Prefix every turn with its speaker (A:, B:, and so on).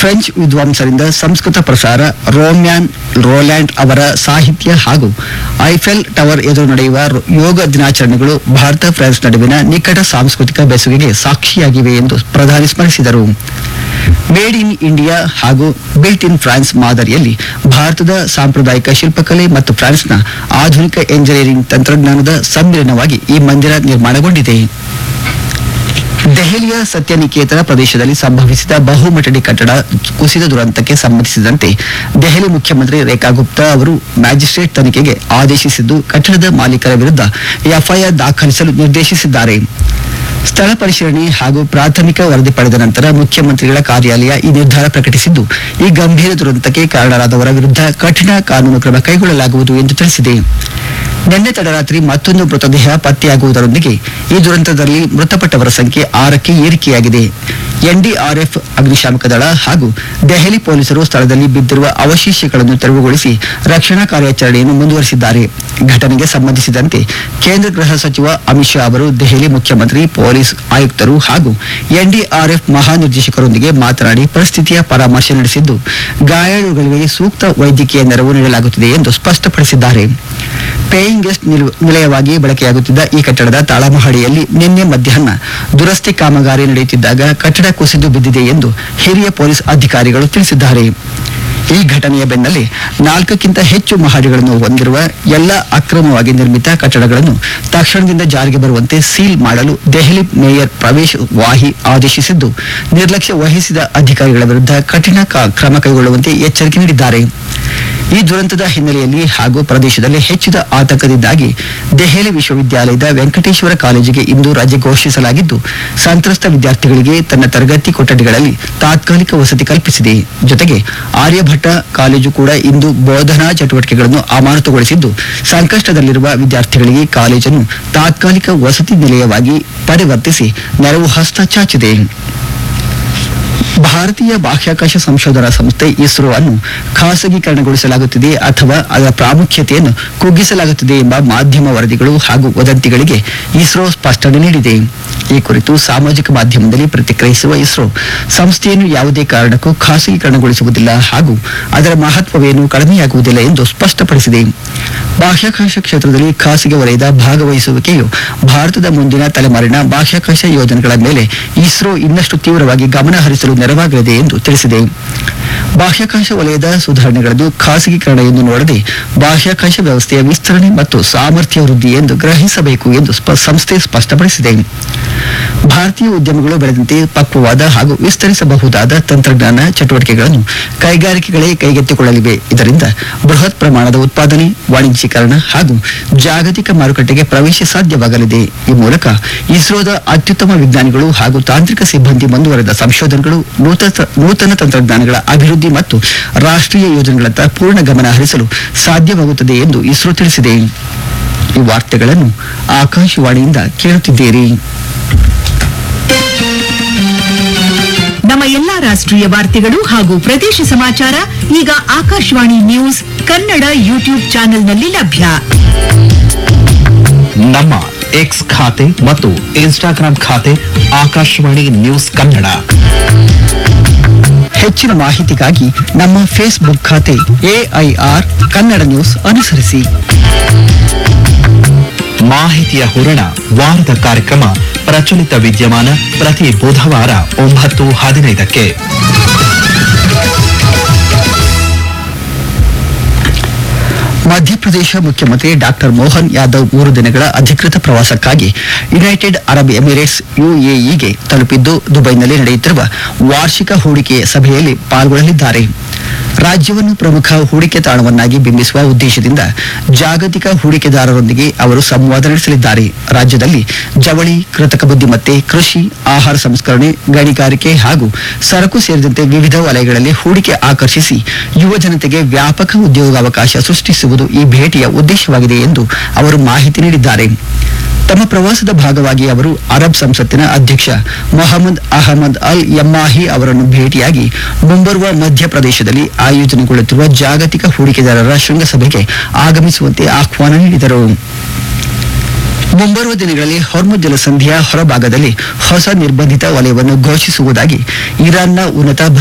A: French ವಿದ್ವಾಂಸರಿಂದ Sanskrit ಪ್ರಸಾರ ರೋಮ್ಯಾನ್ Rowland ಅವರ ಸಾಹಿತ್ಯ ಹಾಗೂ ಐಫೆಲ್ ಟವರ್ ಎದುರು ನಡೆಯುವ ರೋ- ಯೋಗ ದಿನಾಚರಣೆಗಳು ಭಾರತ ಫ್ರಾನ್ಸ್ ನಡುವಿನ ನಿಕಟ ಸಾಂಸ್ಕೃತಿಕ ಬೆಸುಗೆಗೆ ಸಾಕ್ಷಿಯಾಗಿವೆ ಎಂದು ಪ್ರಧಾನಿ ಸ್ಮರಿಸಿದರು ಮೇಡ್ ಇನ್ ಇಂಡಿಯಾ ಹಾಗೂ ಬಿಲ್ಟ್ ಇನ್ ಫ್ರಾನ್ಸ್ ಮಾದರಿಯಲ್ಲಿ ಭಾರತದ ಸಾಂಪ್ರದಾಯಿಕ ಶಿಲ್ಪಕಲೆ ಮತ್ತು ಫ್ರಾನ್ಸ್ನ ಆಧುನಿಕ ಎಂಜಿನಿಯರಿಂಗ್ ತಂತ್ರಜ್ಞಾನದ ಸಮ್ಮಿಲನವಾಗಿ ಈ ಮಂದಿರ ನಿರ್ಮಾಣಗೊಂಡಿದೆ ದೆಹಲಿಯ ಸತ್ಯನಿಕೇತನ ಪ್ರದೇಶದಲ್ಲಿ ಸಂಭವಿಸಿದ ಬಹುಮಠಡಿ ಕಟ್ಟಡ ಕುಸಿದ ದುರಂತಕ್ಕೆ ಸಂಬಂಧಿಸಿದಂತೆ ದೆಹಲಿ ಮುಖ್ಯಮಂತ್ರಿ ರೇಖಾ ಗುಪ್ತಾ ಅವರು ಮ್ಯಾಜಿಸ್ಟ್ರೇಟ್ ತನಿಖೆಗೆ ಆದೇಶಿಸಿದ್ದು ಕಟ್ಟಡದ ಮಾಲೀಕರ ವಿರುದ್ಧ ಎಫ್ಐಆರ್ ದಾಖಲಿಸಲು ನಿರ್ದೇಶಿಸಿದ್ದಾರೆ ಸ್ಥಳ ಪರಿಶೀಲನೆ ಹಾಗೂ ಪ್ರಾಥಮಿಕ ವರದಿ ಪಡೆದ ನಂತರ ಮುಖ್ಯಮಂತ್ರಿಗಳ ಕಾರ್ಯಾಲಯ ಈ ನಿರ್ಧಾರ ಪ್ರಕಟಿಸಿದ್ದು ಈ ಗಂಭೀರ ದುರಂತಕ್ಕೆ ಕಾರಣರಾದವರ ವಿರುದ್ಧ ಕಠಿಣ ಕಾನೂನು ಕ್ರಮ ಕೈಗೊಳ್ಳಲಾಗುವುದು ಎಂದು ತಿಳಿಸಿದೆ ನಿನ್ನೆ ತಡರಾತ್ರಿ ಮತ್ತೊಂದು ಮೃತದೇಹ ಪತ್ತೆಯಾಗುವುದರೊಂದಿಗೆ ಈ ದುರಂತದಲ್ಲಿ ಮೃತಪಟ್ಟವರ ಸಂಖ್ಯೆ ಆರಕ್ಕೆ ಏರಿಕೆಯಾಗಿದೆ ಎನ್ಡಿಆರ್ಎಫ್ ಅಗ್ನಿಶಾಮಕ ದಳ ಹಾಗೂ ದೆಹಲಿ ಪೊಲೀಸರು ಸ್ಥಳದಲ್ಲಿ ಬಿದ್ದಿರುವ ಅವಶೇಷಗಳನ್ನು ತೆರವುಗೊಳಿಸಿ ರಕ್ಷಣಾ ಕಾರ್ಯಾಚರಣೆಯನ್ನು ಮುಂದುವರೆಸಿದ್ದಾರೆ ಘಟನೆಗೆ ಸಂಬಂಧಿಸಿದಂತೆ ಕೇಂದ್ರ ಗೃಹ ಸಚಿವ ಅಮಿತ್ ಶಾ ಅವರು ದೆಹಲಿ ಮುಖ್ಯಮಂತ್ರಿ ಪೊಲೀಸ್ ಆಯುಕ್ತರು ಹಾಗೂ ಎನ್ಡಿಆರ್ಎಫ್ ಮಹಾನಿರ್ದೇಶಕರೊಂದಿಗೆ ಮಾತನಾಡಿ ಪರಿಸ್ಥಿತಿಯ ಪರಾಮರ್ಶೆ ನಡೆಸಿದ್ದು ಗಾಯಾಳುಗಳಿಗೆ ಸೂಕ್ತ ವೈದ್ಯಕೀಯ ನೆರವು ನೀಡಲಾಗುತ್ತಿದೆ ಎಂದು ಸ್ಪಷ್ಟಪಡಿಸಿದ್ದಾರೆ ಪೇಯಿಂಗ್ ಗೆಸ್ಟ್ ನಿಲು- ನಿಲಯವಾಗಿ ಬಳಕೆಯಾಗುತ್ತಿದ್ದ ಈ ಕಟ್ಟಡದ ತಳಮಹಡಿಯಲ್ಲಿ ನಿನ್ನೆ ಮಧ್ಯಾಹ್ನ ದುರಸ್ತಿ ಕಾಮಗಾರಿ ನಡೆಯುತ್ತಿದ್ದಾಗ ಕಟ್ಟಡ ಕುಸಿದು ಬಿದ್ದಿದೆ ಎಂದು ಹಿರಿಯ ಪೊಲೀಸ್ ಅಧಿಕಾರಿಗಳು ತಿಳಿಸಿದ್ದಾರೆ ಈ ಘಟನೆಯ ಬೆನ್ನಲ್ಲೇ ನಾಲ್ಕಕ್ಕಿಂತ ಹೆಚ್ಚು ಮಹಡಿಗಳನ್ನು ಹೊಂದಿರುವ ಎಲ್ಲ ಅಕ್ರಮವಾಗಿ ನಿರ್ಮಿತ ಕಟ್ಟಡಗಳನ್ನು ತಕ್ಷಣದಿಂದ ಜಾರಿಗೆ ಬರುವಂತೆ ಸೀಲ್ ಮಾಡಲು ದೆಹಲಿ ಮೇಯರ್ ಪ್ರವೇಶ್ ವಾಹಿ ಆದೇಶಿಸಿದ್ದು ನಿರ್ಲಕ್ಷ್ಯ ವಹಿಸಿದ ಅಧಿಕಾರಿಗಳ ವಿರುದ್ಧ ಕಠಿಣ ಕ- ಕ್ರಮ ಕೈಗೊಳ್ಳುವಂತೆ ಎಚ್ಚರಿಕೆ ನೀಡಿದ್ದಾರೆ ಈ ದುರಂತದ ಹಿನ್ನೆಲೆಯಲ್ಲಿ ಹಾಗೂ ಪ್ರದೇಶದಲ್ಲಿ ಹೆಚ್ಚಿದ ಆತಂಕದಿಂದಾಗಿ ದೆಹಲಿ ವಿಶ್ವವಿದ್ಯಾಲಯದ ವೆಂಕಟೇಶ್ವರ ಕಾಲೇಜಿಗೆ ಇಂದು ರಜೆ ಘೋಷಿಸಲಾಗಿದ್ದು ಸಂತ್ರಸ್ತ ವಿದ್ಯಾರ್ಥಿಗಳಿಗೆ ತನ್ನ ತರಗತಿ ಕೊಠಡಿಗಳಲ್ಲಿ ತಾತ್ಕಾಲಿಕ ವಸತಿ ಕಲ್ಪಿಸಿದೆ ಜೊತೆಗೆ ಆರ್ಯಭಟ್ಟ ಕಾಲೇಜು ಕೂಡ ಇಂದು ಬೋಧನಾ ಚಟುವಟಿಕೆಗಳನ್ನು ಅಮಾನತುಗೊಳಿಸಿದ್ದು ಸಂಕಷ್ಟದಲ್ಲಿರುವ ವಿದ್ಯಾರ್ಥಿಗಳಿಗೆ ಕಾಲೇಜನ್ನು ತಾತ್ಕಾಲಿಕ ವಸತಿ ನಿಲಯವಾಗಿ ಪರಿವರ್ತಿಸಿ ನೆರವು ಹಸ್ತ ಚಾಚಿದೆ ಭಾರತೀಯ ಬಾಹ್ಯಾಕಾಶ ಸಂಶೋಧನಾ ಸಂಸ್ಥೆ ಇಸ್ರೋ ಅನ್ನು ಖಾಸಗೀಕರಣಗೊಳಿಸಲಾಗುತ್ತಿದೆ ಅಥವಾ ಅದರ ಪ್ರಾಮುಖ್ಯತೆಯನ್ನು ಕುಗ್ಗಿಸಲಾಗುತ್ತಿದೆ ಎಂಬ ಮಾಧ್ಯಮ ವರದಿಗಳು ಹಾಗೂ ವದಂತಿಗಳಿಗೆ ಇಸ್ರೋ ಸ್ಪಷ್ಟನೆ ನೀಡಿದೆ ಈ ಕುರಿತು ಸಾಮಾಜಿಕ ಮಾಧ್ಯಮದಲ್ಲಿ ಪ್ರತಿಕ್ರಿಯಿಸುವ ಇಸ್ರೋ ಸಂಸ್ಥೆಯನ್ನು ಯಾವುದೇ ಕಾರಣಕ್ಕೂ ಖಾಸಗೀಕರಣಗೊಳಿಸುವುದಿಲ್ಲ ಹಾಗೂ ಅದರ ಮಹತ್ವವೇನು ಕಡಿಮೆಯಾಗುವುದಿಲ್ಲ ಎಂದು ಸ್ಪಷ್ಟಪಡಿಸಿದೆ ಬಾಹ್ಯಾಕಾಶ ಕ್ಷೇತ್ರದಲ್ಲಿ ಖಾಸಗಿ ವಲಯದ ಭಾಗವಹಿಸುವಿಕೆಯು ಭಾರತದ ಮುಂದಿನ ತಲೆಮಾರಿನ ಬಾಹ್ಯಾಕಾಶ ಯೋಜನೆಗಳ ಮೇಲೆ ಇಸ್ರೋ ಇನ್ನಷ್ಟು ತೀವ್ರವಾಗಿ ಗಮನ ಹರಿಸಲು ನೆರವಾಗಲಿದೆ ಎಂದು ತಿಳಿಸಿದೆ ಬಾಹ್ಯಾಕಾಶ ವಲಯದ ಸುಧಾರಣೆಗಳನ್ನು ಖಾಸಗೀಕರಣ ಎಂದು ನೋಡದೆ ಬಾಹ್ಯಾಕಾಶ ವ್ಯವಸ್ಥೆಯ ವಿಸ್ತರಣೆ ಮತ್ತು ಸಾಮರ್ಥ್ಯ ವೃದ್ಧಿ ಎಂದು ಗ್ರಹಿಸಬೇಕು ಎಂದು ಸ್ಪ- ಸಂಸ್ಥೆ ಸ್ಪಷ್ಟಪಡಿಸಿದೆ ಭಾರತೀಯ ಉದ್ಯಮಗಳು ಬೆಳೆದಂತೆ ಪಕ್ವವಾದ ಹಾಗೂ ವಿಸ್ತರಿಸಬಹುದಾದ ತಂತ್ರಜ್ಞಾನ ಚಟುವಟಿಕೆಗಳನ್ನು ಕೈಗಾರಿಕೆಗಳೇ ಕೈಗೆತ್ತಿಕೊಳ್ಳಲಿವೆ ಇದರಿಂದ ಬೃಹತ್ ಪ್ರಮಾಣದ ಉತ್ಪಾದನೆ ವಾಣಿಜ್ಯೀಕರಣ ಹಾಗೂ ಜಾಗತಿಕ ಮಾರುಕಟ್ಟೆಗೆ ಪ್ರವೇಶ ಸಾಧ್ಯವಾಗಲಿದೆ ಈ ಮೂಲಕ ಇಸ್ರೋದ ಅತ್ಯುತ್ತಮ ವಿಜ್ಞಾನಿಗಳು ಹಾಗೂ ತಾಂತ್ರಿಕ ಸಿಬ್ಬಂದಿ ಮುಂದುವರೆದ ಸಂಶೋಧನೆಗಳು ನೂತನ ನೂತನ ತಂತ್ರಜ್ಞಾನಗಳ ಅಭಿವೃದ್ಧಿ ಮತ್ತು ರಾಷ್ಟ್ರೀಯ ಯೋಜನೆಗಳತ್ತ ಪೂರ್ಣ ಗಮನ ಹರಿಸಲು ಸಾಧ್ಯವಾಗುತ್ತದೆ ಎಂದು ಇಸ್ರೋ ತಿಳಿಸಿದೆ ಈ ವಾರ್ತೆಗಳನ್ನು ಆಕಾಶವಾಣಿಯಿಂದ ಕೇಳುತ್ತಿದ್ದೀರಿ
B: ನಮ್ಮ ಎಲ್ಲಾ ರಾಷ್ಟ್ರೀಯ ವಾರ್ತೆಗಳು ಹಾಗೂ ಪ್ರದೇಶ ಸಮಾಚಾರ ಈಗ ಆಕಾಶವಾಣಿ ನ್ಯೂಸ್ ಕನ್ನಡ ಯೂಟ್ಯೂಬ್ ಚಾನೆಲ್ನಲ್ಲಿ ಲಭ್ಯ
C: ನಮ್ಮ ಎಕ್ಸ್ ಖಾತೆ ಮತ್ತು ಇನ್ಸ್ಟಾಗ್ರಾಂ ಖಾತೆ ಆಕಾಶವಾಣಿ ನ್ಯೂಸ್ ಕನ್ನಡ
A: ಹೆಚ್ಚಿನ ಮಾಹಿತಿಗಾಗಿ ನಮ್ಮ ಫೇಸ್ಬುಕ್ ಖಾತೆ ಎಐಆರ್ ಕನ್ನಡ ನ್ಯೂಸ್ ಅನುಸರಿಸಿ
C: ಮಾಹಿತಿಯ ಹೂರಣ ವಾರದ ಕಾರ್ಯಕ್ರಮ ಪ್ರಚಲಿತ ವಿದ್ಯಮಾನ ಪ್ರತಿ ಬುಧವಾರ ಒಂಬತ್ತು ಹದಿನೈದಕ್ಕೆ
A: ಮಧ್ಯಪ್ರದೇಶ ಮುಖ್ಯಮಂತ್ರಿ ಡಾಕ್ಟರ್ ಮೋಹನ್ ಯಾದವ್ ಮೂರು ದಿನಗಳ ಅಧಿಕೃತ ಪ್ರವಾಸಕ್ಕಾಗಿ ಯುನೈಟೆಡ್ ಅರಬ್ ಎಮಿರೇಟ್ಸ್ ಯುಎಇಗೆ ತಲುಪಿದ್ದು ದುಬೈನಲ್ಲಿ ನಡೆಯುತ್ತಿರುವ ವಾರ್ಷಿಕ ಹೂಡಿಕೆ ಸಭೆಯಲ್ಲಿ ಪಾಲ್ಗೊಳ್ಳಲಿದ್ದಾರೆ ರಾಜ್ಯವನ್ನು ಪ್ರಮುಖ ಹೂಡಿಕೆ ತಾಣವನ್ನಾಗಿ ಬಿಂಬಿಸುವ ಉದ್ದೇಶದಿಂದ ಜಾಗತಿಕ ಹೂಡಿಕೆದಾರರೊಂದಿಗೆ ಅವರು ಸಂವಾದ ನಡೆಸಲಿದ್ದಾರೆ ರಾಜ್ಯದಲ್ಲಿ ಜವಳಿ ಕೃತಕ ಬುದ್ಧಿಮತ್ತೆ ಕೃಷಿ ಆಹಾರ ಸಂಸ್ಕರಣೆ ಗಣಿಗಾರಿಕೆ ಹಾಗೂ ಸರಕು ಸೇರಿದಂತೆ ವಿವಿಧ ವಲಯಗಳಲ್ಲಿ ಹೂಡಿಕೆ ಆಕರ್ಷಿಸಿ ಯುವ ಜನತೆಗೆ ವ್ಯಾಪಕ ಉದ್ಯೋಗಾವಕಾಶ ಸೃಷ್ಟಿಸುವುದು ಈ ಭೇಟಿಯ ಉದ್ದೇಶವಾಗಿದೆ ಎಂದು ಅವರು ಮಾಹಿತಿ ನೀಡಿದ್ದಾರೆ ತಮ್ಮ ಪ್ರವಾಸದ ಭಾಗವಾಗಿ ಅವರು ಅರಬ್ ಸಂಸತ್ತಿನ ಅಧ್ಯಕ್ಷ ಮೊಹಮ್ಮದ್ ಅಹಮದ್ ಅಲ್ ಯಮ್ಮಾಹಿ ಅವರನ್ನು ಭೇಟಿಯಾಗಿ ಮುಂಬರುವ ಮಧ್ಯಪ್ರದೇಶದಲ್ಲಿ ಆಯೋಜನೆಗೊಳ್ಳುತ್ತಿರುವ ಜಾಗತಿಕ ಹೂಡಿಕೆದಾರರ ಶೃಂಗಸಭೆಗೆ ಆಗಮಿಸುವಂತೆ ಆಹ್ವಾನ ನೀಡಿದರು ಮುಂಬರುವ ದಿನಗಳಲ್ಲಿ ಹೊರ್ಮುಜ್ ಜಲಸಂಧಿಯ ಹೊರಭಾಗದಲ್ಲಿ ಹೊಸ ನಿರ್ಬಂಧಿತ ವಲಯವನ್ನು ಘೋಷಿಸುವುದಾಗಿ ಇರಾನ್ನ ಉನ್ನತ